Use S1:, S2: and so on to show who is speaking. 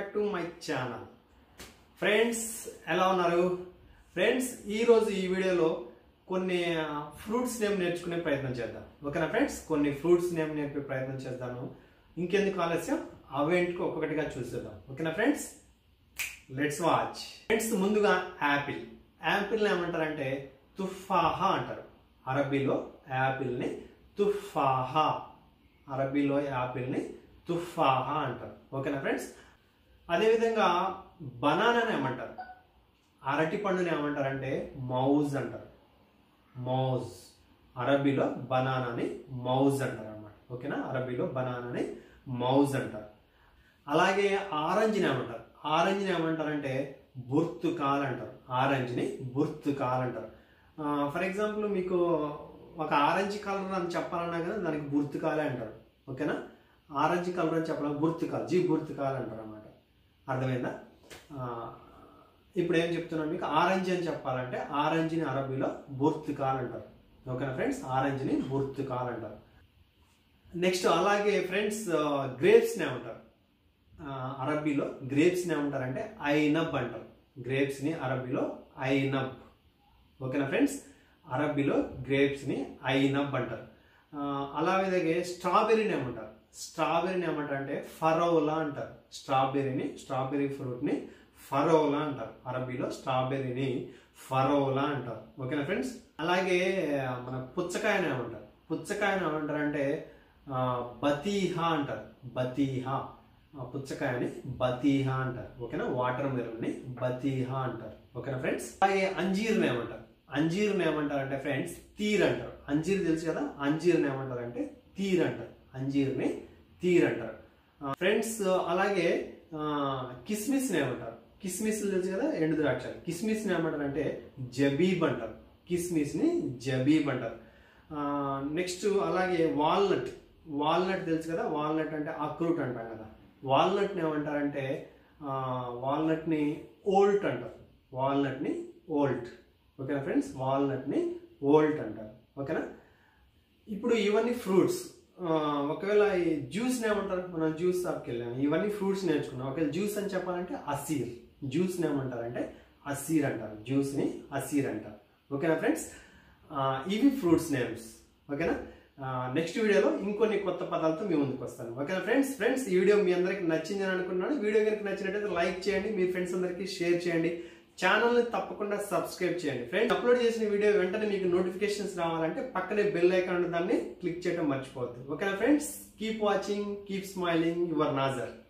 S1: to my channel friends ఎలా ఉన్నారు friends ఈరోజు ఈ వీడియోలో కొన్ని ఫ్రూట్స్ నేమ్ నేర్చుకునే ప్రయత్నం చేద్దాం ఓకేనా ఫ్రెండ్స్ కొన్ని ఫ్రూట్స్ నేమ్ నేర్పే ప్రయత్నం చేద్దాము ఇంకెందుకు ఆలస్యం అవేంటికి ఒక్కొక్కటిగా చూసేద్దాం ఓకేనా ఫ్రెండ్స్ లెట్స్ వాచ్ ఫ్రెండ్స్ ముందుగా యాపిల్ యాపిల్ ఏమంటారంటే తుఫాహా అంటారు అరబీలో యాపిల్ని తుఫాహా అరబీలో యాపిల్ని తుఫాహా అంటారు ఓకేనా ఫ్రెండ్స్ అదేవిధంగా బనానాని ఏమంటారు అరటి పండుని ఏమంటారంటే మౌజ్ అంటారు మౌజ్ అరబీలో బనానాని మౌజ్ అంటారు అనమాట ఓకేనా అరబీలో బనానాని మౌజ్ అంటారు అలాగే ఆరెంజ్ని ఏమంటారు ఆరెంజ్ని ఏమంటారంటే బుర్తుకాల్ అంటారు ఆరెంజ్ని బుర్తుకాల్ అంటారు ఫర్ ఎగ్జాంపుల్ మీకు ఒక ఆరెంజ్ కలర్ అని చెప్పాలన్నా కదా దానికి బుర్తుకాలే అంటారు ఓకేనా ఆరెంజ్ కలర్ అని చెప్పాలి బుర్తుకాల్ జీ బుర్తుకాల్ అంటారు అనమాట అర్థమైందా ఆ, ఇప్పుడు ఏం చెప్తున్నాను మీకు ఆరెంజ్ అని చెప్పాలంటే ఆరెంజ్ని అరబీలో బుర్తుకాల్ అంటారు ఓకేనా ఫ్రెండ్స్ ఆరెంజ్ని బుర్తుకాల్ అంటారు నెక్స్ట్ అలాగే ఫ్రెండ్స్ గ్రేప్స్ని ఏమంటారు ఆ, అరబీలో గ్రేప్స్ని ఏమంటారంటే ఐనబ్ అంటారు గ్రేప్స్ని అరబీలో ఐనబ్ ఓకేనా ఫ్రెండ్స్ అరబీలో గ్రేప్స్ని ఐనబ్ అంటారు ఆ, అలాగే స్ట్రాబెర్రీని ఏమంటారు స్ట్రాబెర్రీని ఏమంటారు అంటే ఫరోలా అంటారు స్ట్రాబెర్రీని స్ట్రాబెర్రీ ఫ్రూట్ని ఫరోలా అంటారు అరబీలో స్ట్రాబెర్రీని ఫరోలా అంటారు ఓకేనా ఫ్రెండ్స్ అలాగే ఆ, మన పుచ్చకాయని ఏమంటారు పుచ్చకాయని ఏమంటారు అంటే ఆ, బతీహా అంటారు బతీహా ఆ, పుచ్చకాయని బతీహా అంటారు ఓకేనా వాటర్ మిరల్ని బతీహా అంటారు ఓకేనా ఫ్రెండ్స్ అలాగే అంజీర్ని ఏమంటారు అంజీర్ని ఏమంటారు అంటే ఫ్రెండ్స్ తీర్ అంటారు అంజీర్ తెలుసు కదా అంజీర్ని ఏమంటారు అంటే తీర్ అంటారు అంజీర్ని తీర్ అంటారు ఫ్రెండ్స్ అలాగే కిస్మిస్ని ఏమంటారు కిస్మిస్ తెలుసు కదా ఎండు ద్రాక్ష కిస్మిస్ని ఏమంటారు అంటే జబీబ్ అంటారు కిస్మిస్ని జబీబ్ అంటారు నెక్స్ట్ అలాగే వాల్నట్ వాల్నట్ తెలుసు కదా వాల్నట్ అంటే అక్రూట్ అంటాం కదా వాల్నట్ని ఏమంటారంటే వాల్నట్ని ఓల్ట్ అంటారు వాల్నట్ని ఓల్ట్ ఓకేనా ఫ్రెండ్స్ వాల్నట్ని ఓల్ట్ అంటారు ఓకేనా ఇప్పుడు ఇవన్నీ ఫ్రూట్స్ ఒకవేళ ఈ జ్యూస్ని ఏమంటారు మనం జ్యూస్ షాప్కి వెళ్ళాము ఇవన్నీ ఫ్రూట్స్ నేర్చుకున్నాం ఒకవేళ జ్యూస్ అని చెప్పాలంటే అసీర్ జ్యూస్ని ఏమంటారంటే అసీర్ అంటారు జ్యూస్ని అసీర్ అంటారు ఓకేనా ఫ్రెండ్స్ ఇవి ఫ్రూట్స్ నేమ్స్ ఓకేనా నెక్స్ట్ వీడియోలో ఇంకొన్ని కొత్త పదాలతో మీ ముందుకు వస్తాను ఓకేనా ఫ్రెండ్స్ ఫ్రెండ్స్ ఈ వీడియో మీ అందరికి నచ్చింది అని అనుకున్నాను వీడియో కనుక నచ్చినట్టయితే లైక్ చేయండి మీ ఫ్రెండ్స్ అందరికీ షేర్ చేయండి ఛానల్ని తప్పకుండా సబ్స్క్రైబ్ చేయండి ఫ్రెండ్స్ అప్లోడ్ చేసిన వీడియో వెంటనే మీకు నోటిఫికేషన్స్ రావాలంటే పక్కనే బెల్ ఐకాన్ దాన్ని క్లిక్ చేయడం మర్చిపోవద్దు ఓకేనా friends keep watching keep smiling your Nazar